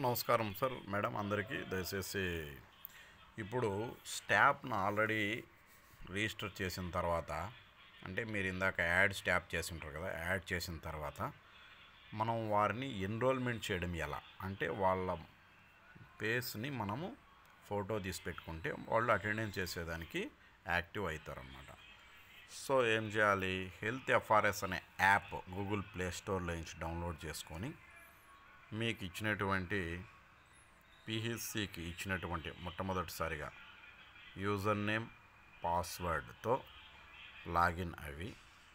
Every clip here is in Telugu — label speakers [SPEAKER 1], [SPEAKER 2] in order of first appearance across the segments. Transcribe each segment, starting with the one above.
[SPEAKER 1] నమస్కారం సార్ మేడం అందరికీ దయచేసి ఇప్పుడు స్టాప్ను ఆల్రెడీ రిజిస్టర్ చేసిన తర్వాత అంటే మీరు ఇందాక యాడ్ స్టాప్ చేసి ఉంటారు కదా యాడ్ చేసిన తర్వాత మనం వారిని ఎన్రోల్మెంట్ చేయడం ఎలా అంటే వాళ్ళ పేస్ని మనము ఫోటో తీసి పెట్టుకుంటే వాళ్ళు అటెండెన్స్ చేసేదానికి యాక్టివ్ అవుతారన్నమాట సో ఏం చేయాలి హెల్త్ ఎఫ్ఆర్ఎస్ అనే యాప్ గూగుల్ ప్లే స్టోర్లో నుంచి డౌన్లోడ్ చేసుకొని మీకు ఇచ్చినటువంటి పిహెచ్సికి ఇచ్చినటువంటి మొట్టమొదటిసారిగా యూజర్ నేమ్ పాస్వర్డ్తో లాగిన్ అవి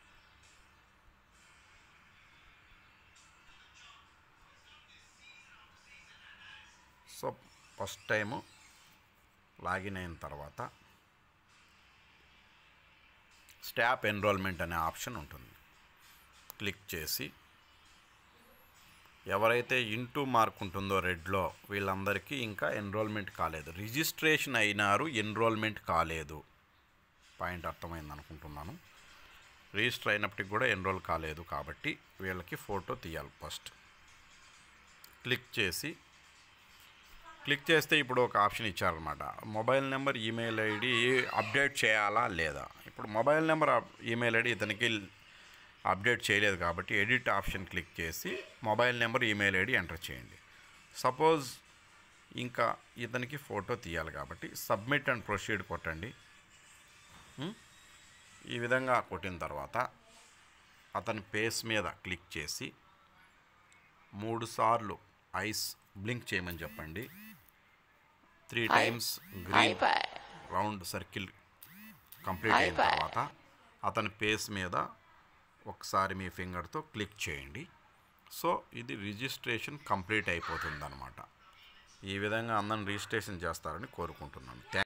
[SPEAKER 1] సో ఫస్ట్ టైము లాగిన్ అయిన తర్వాత స్టాప్ ఎన్రోల్మెంట్ అనే ఆప్షన్ ఉంటుంది క్లిక్ చేసి ఎవరైతే ఇంటూ మార్క్ ఉంటుందో రెడ్లో వీళ్ళందరికీ ఇంకా ఎన్రోల్మెంట్ కాలేదు రిజిస్ట్రేషన్ అయినారు ఎన్రోల్మెంట్ కాలేదు పాయింట్ అర్థమైంది అనుకుంటున్నాను రిజిస్టర్ అయినప్పటికి కూడా ఎన్రోల్ కాలేదు కాబట్టి వీళ్ళకి ఫోటో తీయాలి ఫస్ట్ క్లిక్ చేసి క్లిక్ చేస్తే ఇప్పుడు ఒక ఆప్షన్ ఇచ్చారనమాట mobile number email ID update చేయాలా లేదా ఇప్పుడు మొబైల్ నెంబర్ ఈమెయిల్ ఐడి ఇతనికి అప్డేట్ చేయలేదు కాబట్టి ఎడిట్ ఆప్షన్ క్లిక్ చేసి mobile number email ID enter చేయండి సపోజ్ ఇంకా ఇతనికి ఫోటో తీయాలి కాబట్టి సబ్మిట్ అండ్ ప్రొసీడ్ కొట్టండి ఉం? ఈ విధంగా కొట్టిన తర్వాత అతని పేస్ మీద క్లిక్ చేసి మూడు సార్లు ఐస్ బ్లింక్ చేయమని చెప్పండి three times green round circle complete అయిన తర్వాత అతని పేస్ మీద ఒకసారి మీ ఫింగర్తో క్లిక్ చేయండి సో ఇది రిజిస్ట్రేషన్ కంప్లీట్ అయిపోతుంది అనమాట ఈ విధంగా అందరిని రిజిస్ట్రేషన్ చేస్తారని కోరుకుంటున్నాను థ్యాంక్